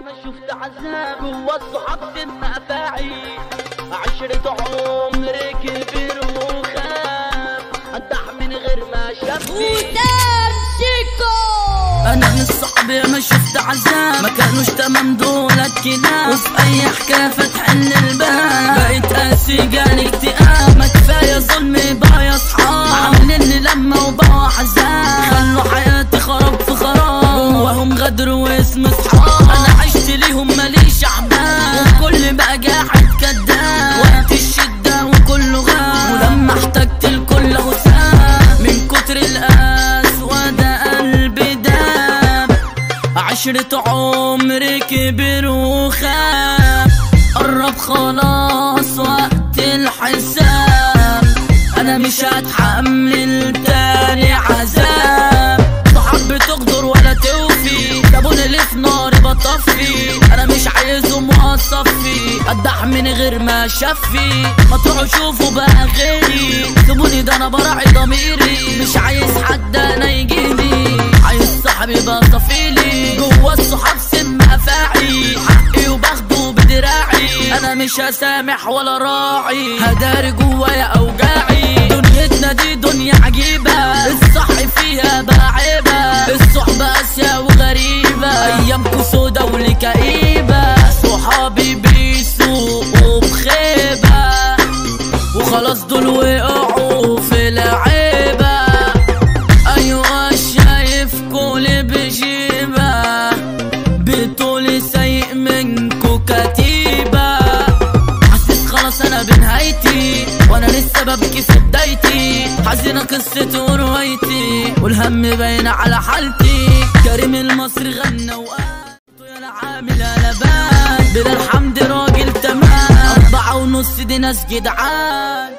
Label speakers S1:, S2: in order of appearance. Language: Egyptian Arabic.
S1: ما شفت عذاب جوا الصحاب تم افاعي عشرة عمري كبر وخاف اتح من غير ما شافني
S2: ودام شيكو
S3: انا من صحابي ما شفت عذاب ما كانوش تمام دولت كلاب وفي اي حكايه فتحن الباب بقيت قاسي جاني اكتئاب ما كفايه ظلمي بقى يا اصحاب عاملين لي لما وبقوا عذاب خلوا حياتي خراب في خراب جواهم غدر واسم اصحاب انا عشت ليهم ماليش احباب وكل بقى جاحد كداب وقت الشده وكله غاب ولما احتجت الكل غساب من كتر القسوه ده قلبي داب عشرة عمري كبر وخاف قرب خلاص وقت الحساب انا مش هتحمل تاني عذاب صحاب بتغدر ولا توفي جابوني اللي في ناري بطفي انا مش عايزهم واصفي ادح من غير ما شفي ما تروحوا شوفوا بقى غيري سيبوني ده انا براعي ضميري مش عايز حد انا يجيلي عايز صاحبي بقى صفيلي جوا الصحاب سم افاعي حقي وباخده بدراعي انا مش هسامح ولا راعي هداري جوايا اوجاعي دنيتنا دي دنيا عجيبة الصح فيها بقى عيبة الصحبة قاسية وغريبة ايامكو سودا ولكئيبة صحابي بيسوقوا بخيبة وخلاص دول وقعوا في العيبة ايوه شايف كل بجيبة بطولي سيء منكو كتيبة حسيت خلاص انا بنهايتي وانا لسه ببكي في بدايتي حزينة قصتي وروايتي والهم باين على حالتي كريم المصري غنى وقال يا انا عامل قلبان بلا الحمد راجل تمام أربعة ونص دي ناس جدعان